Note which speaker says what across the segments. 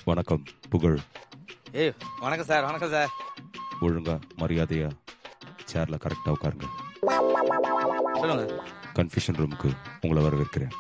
Speaker 1: வணக்கம் புகழ்
Speaker 2: ஏய் வணக்கம் சார் வணக்கம் சார்
Speaker 1: ஒழுங்கா மரியாதையா சேர்ல கரெக்டா உட்காருங்க
Speaker 2: சொல்லுங்க
Speaker 1: கன்ஃபியூஷன் ரூமுக்கு உங்களை வரவேற்கிறேன்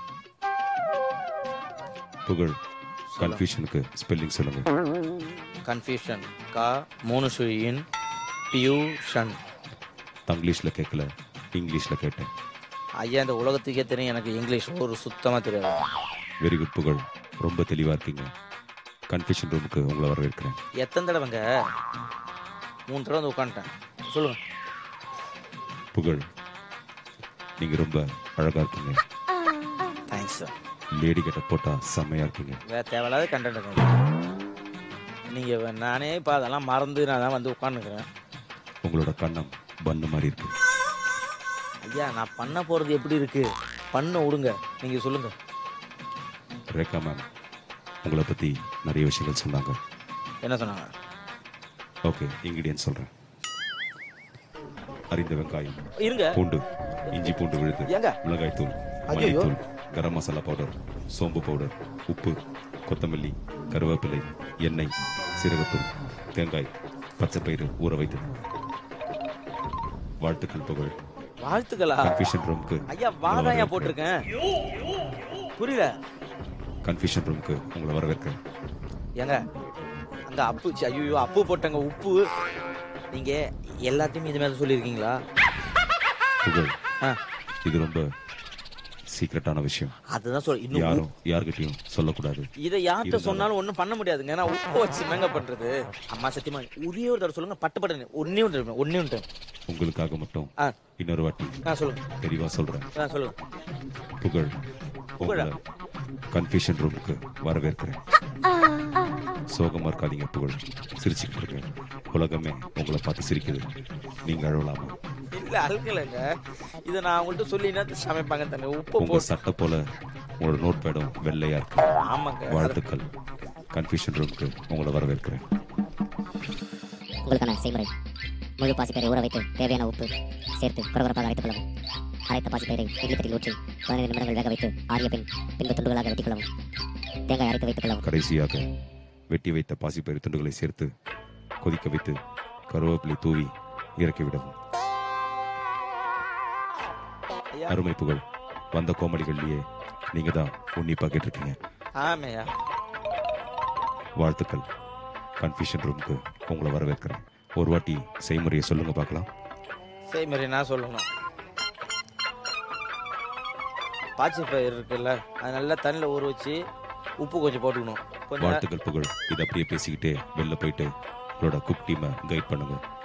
Speaker 1: புகழ் கன்ஃபியூஷனுக்கு ஸ்பெல்லிங் சொல்லுங்க
Speaker 2: கன்ஃபியூஷன் கா மூணு சுழியின் பியூஷன்
Speaker 1: தங்கிலீஷ்ல கேட்கல இங்கிலீஷ்ல கேட்டேன்
Speaker 2: ஐயா இந்த உலகத்துக்கே தெரியும் எனக்கு இங்கிலீஷ் ஒரு சுத்தமாக தெரியாது
Speaker 1: வெரி குட் புகழ் ரொம்ப தெளிவா இருக்கீங்க கன்ஃபியூஷன் ரூமுக்கு உங்களை வரவேற்கிறேன்
Speaker 2: எத்தனை தடவைங்க மூணு தடவை வந்து உட்காந்துட்டேன் சொல்லுங்க
Speaker 1: புகழ் நீங்க ரொம்ப அழகா இருக்கீங்க
Speaker 2: தேங்க்ஸ் சார்
Speaker 1: லேடி கிட்ட போட்டா செம்மையா இருக்கீங்க
Speaker 2: வேற தேவையில்லாத கண்டென்ட் நீங்கள் நானே இப்போ அதெல்லாம் மறந்து நான் தான் வந்து உட்காந்துக்கிறேன்
Speaker 1: உங்களோட கண்ணம் பண்ணு மாதிரி இருக்கு
Speaker 2: ஐயா நான் பண்ண போகிறது எப்படி இருக்கு பண்ண விடுங்க நீங்கள் சொல்லுங்க
Speaker 1: ரேகா மேம் உங்களை பத்தி நிறைய விஷயங்கள் சொன்னாங்க
Speaker 2: என்ன சொன்னாங்க
Speaker 1: ஓகே இன்கிரியன்ஸ் சொல்றேன் அறிந்த வெங்காயம்
Speaker 2: இருங்க
Speaker 1: பூண்டு இஞ்சி பூண்டு விழுது
Speaker 2: ஏங்க?
Speaker 1: மிளகாய் தூள்
Speaker 2: ஐயையோ.
Speaker 1: மல்லித்தூள் கரம் மசாலா பவுடர் சோம்பு பவுடர் உப்பு கொத்தமல்லி கருவேப்பிலை எண்ணெய் சீரகத்தூள் தேங்காய் பச்சைப்பயிறு ஊற வைத்து வாழ்த்துக்கள் புகழ்
Speaker 2: வாழ்த்துக்களா
Speaker 1: கன்ஃபியூஷன் ரூமுக்கு
Speaker 2: ஐயா வாதாயா போட்டிருக்கேன் புரியல
Speaker 1: கன்ஃபியூஷன் ரூமுக்கு உங்களை வரவேற்கிறேன்
Speaker 2: ஏங்க அங்க அப்பு ஐயோ அப்பு போட்டங்க உப்பு நீங்க எல்லாத்தையும் இது மேல சொல்லியிருக்கீங்களா
Speaker 1: புகழ்
Speaker 2: ஆ,
Speaker 1: இது ரொம்ப சீக்ரெட்டான விஷயம்
Speaker 2: அதுதான் சொல் இன்னும்
Speaker 1: யாரும் யார்கிட்டயும் சொல்லக்கூடாது
Speaker 2: இதை யார்கிட்ட
Speaker 1: இருந்தாலும்.
Speaker 2: சொன்னாலும் ஒண்ணும் பண்ண முடியாதுங்க நான் உப்பு வச்சு என்னங்க பண்றது அம்மா சத்தியமா ஒரே ஒரு தடவை சொல்லுங்க பட்டு பட்டு ஒன்னே ஒன்று ஒன்னே ஒன்று
Speaker 1: உங்களுக்காக மட்டும்
Speaker 2: ஆ
Speaker 1: இன்னொரு வாட்டி
Speaker 2: ஆ சொல்லுங்க
Speaker 1: தெளிவா சொல்றேன்
Speaker 2: ஆ சொல்லுங்க
Speaker 1: புகழ்
Speaker 2: புகழா?
Speaker 1: உங்களை கன்ஃபியூஷன் ரூமுக்கு வரவேற்கிறேன் சோகமா இருக்காதீங்க புகழ் சிரிச்சுக்கிட்டு இருக்கேன் உலகமே உங்களை பார்த்து சிரிக்குது நீங்க அழலாமா
Speaker 2: இல்ல அழுகலைங்க இதை நான் அவங்கள்ட்ட சொல்லி என்ன சமைப்பாங்க தானே உப்பு
Speaker 1: உங்க
Speaker 2: போட்டு
Speaker 1: சட்டை போல உங்களோட நோட் பேடும் வெள்ளையா இருக்கு
Speaker 2: ஆமாங்க அது-
Speaker 1: வாழ்த்துக்கள் கன்ஃபியூஷன் ரூமுக்கு உங்களை வரவேற்கிறேன்
Speaker 3: உங்களுக்கான செய்முறை முழு பாசிப்பயிரை ஊற வைத்து தேவையான உப்பு சேர்த்து குறகுறப்பாக அரைத்துக் கொள்ளவும் அரைத்த பாசிப்பயிரை இட்லி தட்டில் ஊற்றி பதினைந்து நிமிடங்கள் வேக வைத்து ஆறிய பின் பின்பு துண்டுகளாக வெட்டிக் கொள்ளவும் தேங்காய் அரைத்து வைத்துக் கொள்ளவும்
Speaker 1: கடைசியாக வெட்டி வைத்த பாசிப்பயிறு துண்டுகளை சேர்த்து கொதிக்க வைத்து கருவேப்பிலை தூவி இறக்கி விடவும்
Speaker 2: ஐயா.
Speaker 1: அருமை புகழ் வந்த கோமடிகள்லயே நீங்க தான் உன்னிப்பா கேட்டிருக்கீங்க
Speaker 2: ஆமையா
Speaker 1: வாழ்த்துக்கள் கன்ஃபியூஷன் ரூமுக்கு உங்களை வரவேற்கிறேன் ஒரு வாட்டி செய்முறையை சொல்லுங்க பார்க்கலாம்
Speaker 2: சரி மாதிரி நான் சொல்லணும் பாச்சி பயிர் இருக்குல்ல அது நல்லா தண்ணியில் ஊற வச்சு உப்பு கொஞ்சம் போட்டுக்கணும் கொஞ்சம் நேரம்
Speaker 1: வாழ்த்துக்கள் புகழ் இதை அப்படியே பேசிக்கிட்டே வெளில போயிட்டு உங்களோட குக் டீமை கைட் பண்ணுங்க